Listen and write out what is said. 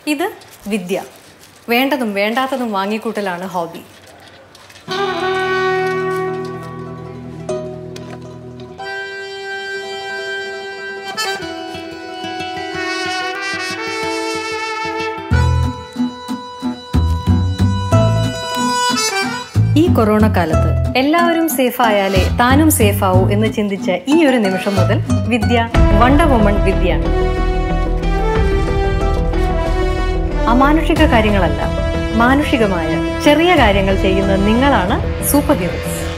ഇത് വിദ്യ വേണ്ടതും വേണ്ടാത്തതും വാങ്ങിക്കൂട്ടലാണ് ഹോബി ഈ കൊറോണ കാലത്ത് എല്ലാവരും സേഫ് ആയാലേ താനും സേഫ് ആവൂ എന്ന് ചിന്തിച്ച ഈ ഒരു നിമിഷം മുതൽ വിദ്യ വണ്ടർ വുമൺ വിദ്യ അമാനുഷിക കാര്യങ്ങളല്ല മാനുഷികമായ ചെറിയ കാര്യങ്ങൾ ചെയ്യുന്ന നിങ്ങളാണ് സൂപ്പർ ഹീറോസ്